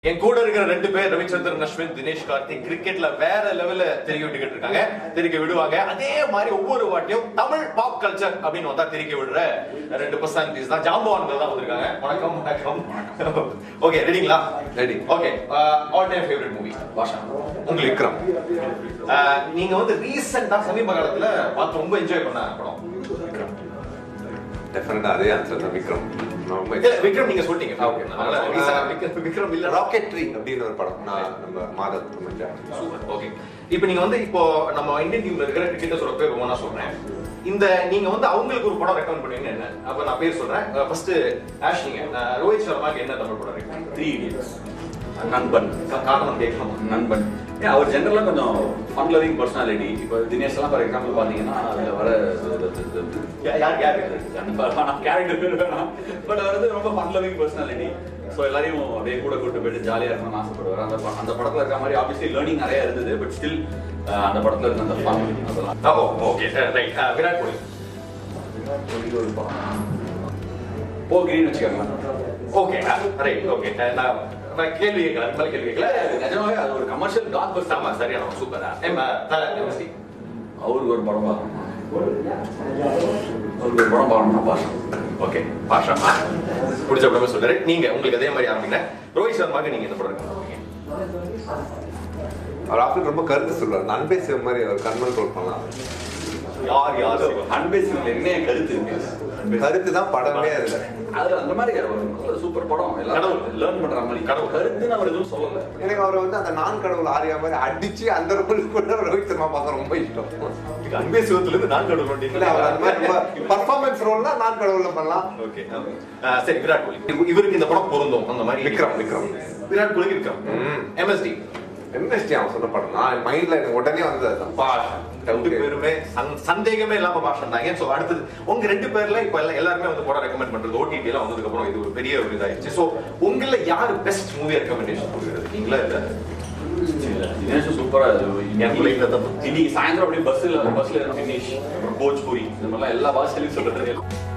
என் கூட இருக்கிற ரெண்டு பேர் ரவிச்சந்திரன் அஸ்வின் தினேஷ் கார்த்திக் கிரிக்கெட்ல வேற லெவல்ல தெரிவிக்க விட்டுக்கிட்டு இருக்காங்க தெரிவிக்க விடுவாங்க அதே மாதிரி ஒவ்வொரு வாட்டியும் தமிழ் பாப் கல்ச்சர் அப்படின்னு வந்தா தெரிவிக்க விடுற ரெண்டு பர்சனாலிட்டிஸ் தான் ஜாம்பவான்கள் தான் வந்திருக்காங்க வணக்கம் வணக்கம் ஓகே ரெடிங்களா ready okay all time favourite movie Baasha உங்களுக்கு விக்ரம் அஹ், நீங்க வந்து ரீசெண்டா சமீப காலத்துல பார்த்து ரொம்ப என்ஜாய் பண்ண படம் விக்ரம் டெஃபினட்டா அதே ஆன்சர் தான் விக்ரம் நான் ரொம்ப இல்ல, விக்ரம் நீங்க சொல்லிட்டீங்க ஓகே அதனால recent ஆ விக்ரம் விக்ரம் இல்ல ராக்கெட்ரி அப்படின்னு ஒரு படம் நான் நம்ம மாதவ் மஞ்சா சூப்பர் ஓகே இப்போ நீங்க வந்து இப்போ நம்ம இந்தியன் டீம்ல இருக்கிற கிரிக்கெட்டர்ஸோட பேர் ஒவ்வொன்றா சொல்றேன் இந்த நீங்க வந்து அவங்களுக்கு ஒரு படம் ரெக்கமெண்ட் பண்ணுவீங்க என்ன அப்ப நான் பேர் சொல்றேன் ஃபர்ஸ்ட் ஆஷ் நீங்க அஹ், ரோஹித் சர்மாக்கு என்ன தமிழ் படம் ரெக்கமெண்ட் த்ரீ இடியட்ஸ் நண்பன் காரணம் கேட்கணும் நண்பன் ஏன் அவர் ஜென்ரலாக கொஞ்சம் ஃபன் லவிங் பர்சனாலிட்டி இப்போ தினேஷ் எல்லாம் ஃபார் எக்ஸாம்பிள் பார்த்தீங்கன்னா அதில் வர யா- யார் யார் நான் கேரக்டர் பேர் வேணாம் பட் அவர் வந்து ரொம்ப ஃபன் லவிங் பர்சனாலிட்டி ஸோ எல்லாரையும் அப்படியே கூட கூட்டு போயிட்டு ஜாலியாக இருக்கணும்னு ஆசைப்படுவார் அந்த ப- அந்த படத்தில் இருக்க மாதிரி ஆப்வியஸ்லி லேர்னிங் நிறைய இருந்தது பட் ஸ்டில் அந்த படத்தில் இருந்த அந்த ஃபன் அதெல்லாம் oh okay right Virat Kohli கோலிக்கு ஒரு படம் போகிறேன்னு வச்சுக்கோங்களேன் ஓகே ரைட் ஓகே நான் நான் கேள்வி கேட்கல அதுக்கு மேல கேள்வி கேட்கல நிஜமாவே அது ஒரு கமர்ஷியல் டாக் பஸ் ஆமா சரியான சூப்பர் எம் தல எம்எஸ்டி அவருக்கு ஒரு படம் பார்க்கணும் அவருக்கு ஒரு படம் பார்க்கணும் பாஷா ஓகே பாஷா பிடிச்ச படமே சொல்றாரு நீங்க உங்களுக்கு அதே மாதிரி ஆரம்பிங்க ரோஹித் சர்மாக்கு நீங்க இந்த படம் recommend பண்ணுவீங்க அவர் ஆஃப்டர் ரொம்ப கருத்து சொல்றாரு அன்பே சிவ மாதிரி அவர் கண்மன் ரோல் பண்ணலாம் யார் யார் சிவா? அன்பேசிங்ல என்ன என் கருத்து இருக்கு கருத்து தான் படமே அதுல அது அந்த மாதிரி ஒரு சூப்பர் படம் எல்லாரும் கடவுள். லேர்ன் பண்ற மாதிரி கடவுள். கருத்துன்னு அவர் எதுவும் சொல்லல எனக்கு அவரை வந்து அந்த நான் கடவுள் ஆரியா மாதிரி அடிச்சு அந்த ரோல் கூட ரோஹித் சர்மா பார்க்க ரொம்ப இஷ்டம் இதுக்கு அன்பே சிவத்துல இருந்து நான் கடவுள் இல்ல அவர் அந்த மாதிரி பர்ஃபார்மன்ஸ் ரோல்னா நான் கடவுள்ல பண்ணலாம் ஓகே சரி விராட் கோலி இவ- இவருக்கு இந்த படம் பொருந்தும் அந்த மாதிரி விக்ரம், விக்ரம். விராட் கோலிக்கு விக்ரம் ம். எம்எஸ்டி எம்எஸ்டி அவன் சொன்ன படம் நான் மைண்ட்ல எனக்கு உடனே வந்தது அதுதான். பாஷா ரெண்டு Okay. பேருமே சந்- சந்தேகமே இல்லாம பாஷா தாங்க சோ அடுத்தது உங்க ரெண்டு பேர்ல இப்ப எல்லாம் எல்லாருமே வந்து படம் ரெக்கமெண்ட் பண்றது ஓடிடி எல்லாம் வந்ததுக்கு அப்புறம் இது ஒரு பெரிய ஒரு இதாயிருச்சு சோ உங்கள யாரு பெஸ்ட் மூவி ரெக்கமெண்டேஷன் கொடுக்குறது நீங்களா இல்ல தினேஷ் சூப்பரா என் பிள்ளைங்கள தான் இன்னைக்கு சாயந்தரம் அப்படியே பஸ்ல பஸ்ல தினேஷ் அப்புறம் போஜ்பூரி இந்த மாதிரிலாம் எல்லா பாஷையிலையும் சொல்றது